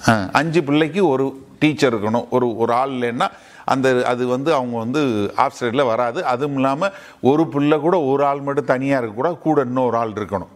ஆ, அஞ்சு பிள்ளைக்கு ஒரு டீச்சர் இருக்கணும் ஒரு ஒரு ஆள் இல்லைன்னா அந்த அது வந்து அவங்க வந்து ஆஃப் சைடில் வராது அதுவும் இல்லாமல் ஒரு பிள்ளை கூட ஒரு ஆள் மட்டும் தனியாக இருக்கக்கூடாது கூட இன்னொரு ஆள் இருக்கணும்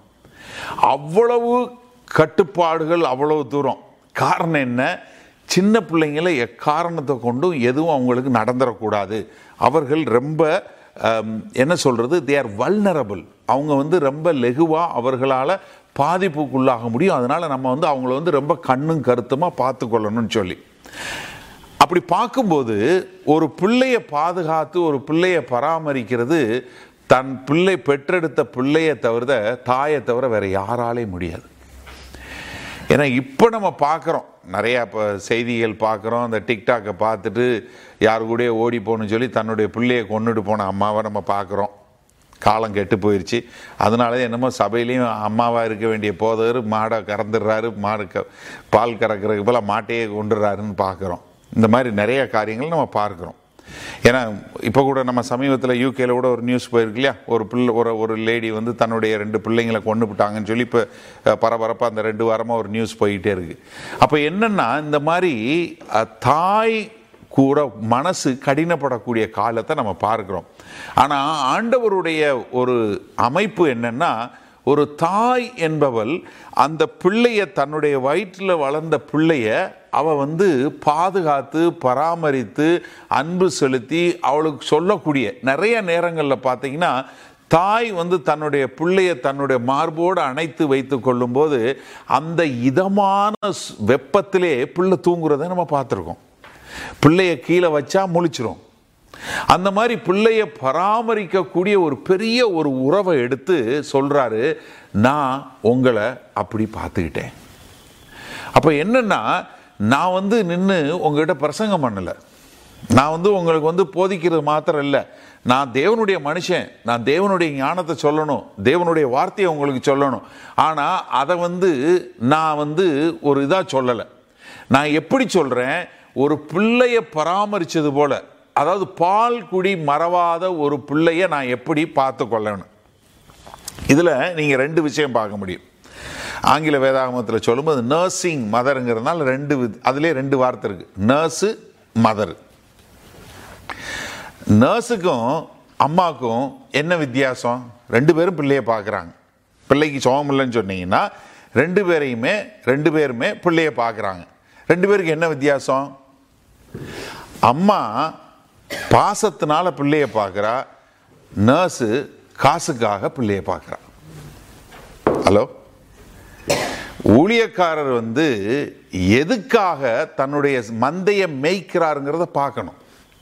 அவ்வளவு கட்டுப்பாடுகள் அவ்வளவு தூரம் காரணம் என்ன சின்ன பிள்ளைங்களை எக்காரணத்தை கொண்டும் எதுவும் அவங்களுக்கு நடந்துடக்கூடாது அவர்கள் ரொம்ப ஆம், என்ன சொல்கிறது தே ஆர் வல்னரபிள் அவங்க வந்து ரொம்ப லெகுவாக அவர்களால் பாதிப்புக்குள்ளாக முடியும் அதனால் நம்ம வந்து அவங்கள வந்து ரொம்ப கண்ணும் கருத்துமாக பார்த்து கொள்ளணும்னு சொல்லி அப்படி பார்க்கும்போது ஒரு பிள்ளையை பாதுகாத்து ஒரு பிள்ளையை பராமரிக்கிறது தன் பிள்ளை பெற்றெடுத்த பிள்ளையை தவிர தாயை தவிர வேற யாராலையும் முடியாது ஏன்னா இப்போ நம்ம பார்க்குறோம் நிறையா இப்போ செய்திகள் பார்க்குறோம் அந்த டிக்டாக்கை பார்த்துட்டு யாரு கூடயே ஓடி போகணும்னு சொல்லி தன்னுடைய பிள்ளையை கொண்டுட்டு போன அம்மாவை நம்ம பார்க்குறோம் காலம் கெட்டு போயிடுச்சு அதனால என்னமோ சபையிலையும் அம்மாவாக இருக்க வேண்டிய போதவர் மாடை கறந்துடுறாரு மாடு க பால் கறக்கிறதுக்கு போல மாட்டையே கொண்டுடுறாருன்னு பார்க்குறோம் இந்த மாதிரி நிறைய காரியங்கள் நம்ம பார்க்குறோம் ஏன்னா இப்போ கூட நம்ம சமீபத்தில் யூகேல கூட ஒரு நியூஸ் போயிருக்கு இல்லையா ஒரு பிள்ளை ஒரு ஒரு லேடி வந்து தன்னுடைய ரெண்டு பிள்ளைங்களை கொண்டு விட்டாங்கன்னு சொல்லி இப்போ பரபரப்பாக அந்த ரெண்டு வாரமாக ஒரு நியூஸ் போயிட்டே இருக்கு அப்போ என்னன்னா இந்த மாதிரி அஹ், தாய் கூட மனசு கடினப்படக்கூடிய காலத்தை நம்ம பார்க்கிறோம் ஆனால் ஆண்டவருடைய ஒரு அமைப்பு என்னன்னா ஒரு தாய் என்பவள் அந்த பிள்ளைய தன்னுடைய வயிற்றில் வளர்ந்த பிள்ளைய அவ வந்து பாதுகாத்து பராமரித்து அன்பு செலுத்தி அவளுக்கு சொல்லக்கூடிய நிறைய நேரங்களில் பார்த்தீங்கன்னா தாய் வந்து தன்னுடைய பிள்ளைய தன்னுடைய மார்போடு அணைத்து வைத்து கொள்ளும்போது அந்த இதமான ஸ்- வெப்பத்திலே பிள்ளை தூங்குறதை நம்ம பார்த்துருக்கோம் பிள்ளைய கீழே வச்சா முழிச்சிரும் அந்த மாதிரி பிள்ளைய பராமரிக்கக்கூடிய ஒரு பெரிய ஒரு உறவை எடுத்து சொல்றாரு நான் உங்களை அப்படி பார்த்துக்கிட்டேன் அப்போ என்னன்னா நான் வந்து நின்று உங்ககிட்ட பிரசங்கம் பண்ணலை நான் வந்து உங்களுக்கு வந்து போதிக்கிறது மாத்திரம் இல்லை நான் தேவனுடைய மனுஷன் நான் தேவனுடைய ஞானத்தை சொல்லணும் தேவனுடைய வார்த்தையை உங்களுக்கு சொல்லணும் ஆனால் அதை வந்து நான் வந்து ஒரு இதாக சொல்லலை நான் எப்படி சொல்கிறேன் ஒரு பிள்ளைய பராமரித்தது போல அதாவது பால் குடி மறவாத ஒரு பிள்ளைய நான் எப்படி பார்த்து கொள்ளணும் இதில் நீங்கள் ரெண்டு விஷயம் பார்க்க முடியும் ஆங்கில வேதாகமத்தில் சொல்லும்போது நர்சிங் மதருங்கிறதுனால ரெண்டு வித்- அதிலே ரெண்டு வார்த்தை இருக்கு நர்ஸு மதர் நர்ஸுக்கும் அம்மாவுக்கும் என்ன வித்தியாசம் ரெண்டு பேரும் பிள்ளையை பார்க்குறாங்க பிள்ளைக்கு சோகம் இல்லைன்னு சொன்னீங்கன்னா ரெண்டு பேரையுமே ரெண்டு பேருமே பிள்ளையை பார்க்குறாங்க ரெண்டு பேருக்கு என்ன வித்தியாசம் அம்மா பாசத்தினால பிள்ளையை பார்க்குறா நர்ஸு காசுக்காக பிள்ளையை பார்க்குறா ஹலோ ஊழியக்காரர் வந்து எதுக்காக தன்னுடைய மந்தையை மேய்க்கிறாருங்கிறத பார்க்கணும்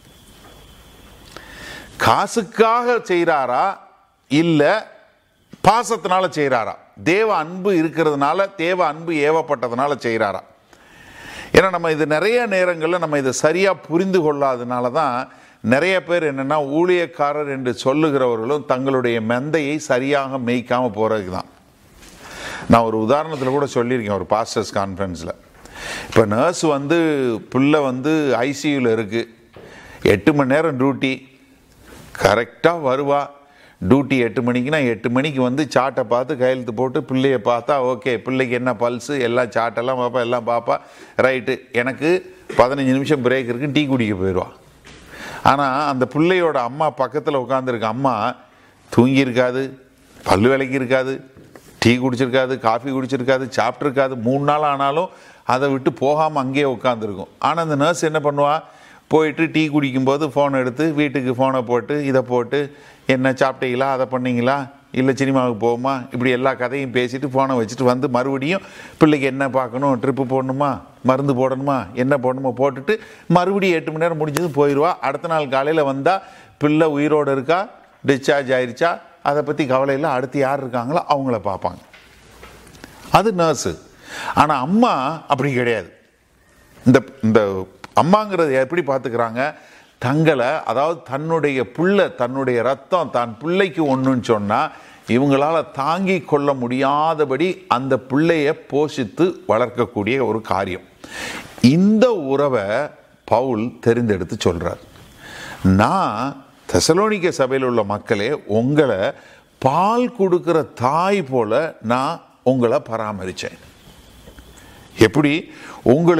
காசுக்காக செய்கிறாரா இல்லை பாசத்தினால செய்கிறாரா தேவ அன்பு இருக்கிறதுனால தேவ அன்பு ஏவப்பட்டதுனால செய்கிறாரா ஏன்னா நம்ம இது நிறைய நேரங்களில் நம்ம இதை சரியாக புரிந்து கொள்ளாதனால தான் நிறைய பேர் என்னென்னா ஊழியக்காரர் என்று சொல்லுகிறவர்களும் தங்களுடைய மெந்தையை சரியாக மேய்க்காமல் போகிறதுக்கு தான் நான் ஒரு உதாரணத்தில் கூட சொல்லியிருக்கேன் ஒரு பாஸ்டர்ஸ் கான்ஃபரன்ஸில் இப்போ நர்ஸ் வந்து பிள்ளை வந்து ஐசியூவில் இருக்குது எட்டு மணி நேரம் டியூட்டி கரெக்டாக வருவா டியூட்டி எட்டு மணிக்குனா எட்டு மணிக்கு வந்து சாட்டை பார்த்து கையெழுத்து போட்டு பிள்ளைய பார்த்தா ஓகே பிள்ளைக்கு என்ன பல்ஸு எல்லாம் சாட்டெல்லாம் பார்ப்பா எல்லாம் பார்ப்பா ரைட்டு எனக்கு பதினஞ்சு நிமிஷம் பிரேக் இருக்குது டீ குடிக்க போயிடுவா ஆனால் அந்த பிள்ளையோட அம்மா பக்கத்தில் உட்காந்துருக்க அம்மா தூங்கியிருக்காது பல்லு விலைக்கு இருக்காது டீ குடிச்சிருக்காது காஃபி குடிச்சிருக்காது சாப்பிட்ருக்காது மூணு நாள் ஆனாலும் அதை விட்டு போகாமல் அங்கேயே உட்காந்துருக்கும் ஆனால் அந்த நர்ஸ் என்ன பண்ணுவா போயிட்டு டீ குடிக்கும்போது ஃபோன் எடுத்து வீட்டுக்கு ஃபோனை போட்டு இதை போட்டு என்ன சாப்பிட்டீங்களா அதை பண்ணீங்களா இல்லை சினிமாவுக்கு போகுமா இப்படி எல்லா கதையும் பேசிட்டு ஃபோனை வச்சுட்டு வந்து மறுபடியும் பிள்ளைக்கு என்ன பார்க்கணும் ட்ரிப்பு போடணுமா மருந்து போடணுமா என்ன போடணுமோ போட்டுட்டு மறுபடியும் எட்டு மணி நேரம் முடிஞ்சது போயிடுவா அடுத்த நாள் காலையில் வந்தால் பிள்ளை உயிரோடு இருக்கா டிஸ்சார்ஜ் ஆயிருச்சா அதை பற்றி கவலை இல்லை அடுத்து யார் இருக்காங்களோ அவங்கள பார்ப்பாங்க அது நர்ஸு ஆனால் அம்மா அப்படி கிடையாது இந்த இந்த அம்மாங்கிறது எப்படி பார்த்துக்கிறாங்க தங்களை அதாவது தன்னுடைய புள்ள தன்னுடைய ரத்தம் தான் பிள்ளைக்கு ஒன்றுன்னு சொன்னால் இவங்களால தாங்கி கொள்ள முடியாதபடி அந்த பிள்ளைய போஷித்து வளர்க்கக்கூடிய ஒரு காரியம் இந்த உறவை பவுல் தெரிந்தெடுத்து சொல்றார் நான் தெசலோனிக்க சபையில் உள்ள மக்களே உங்களை பால் கொடுக்கிற தாய் போல நான் உங்களை பராமரித்தேன் எப்படி உங்களுக்கு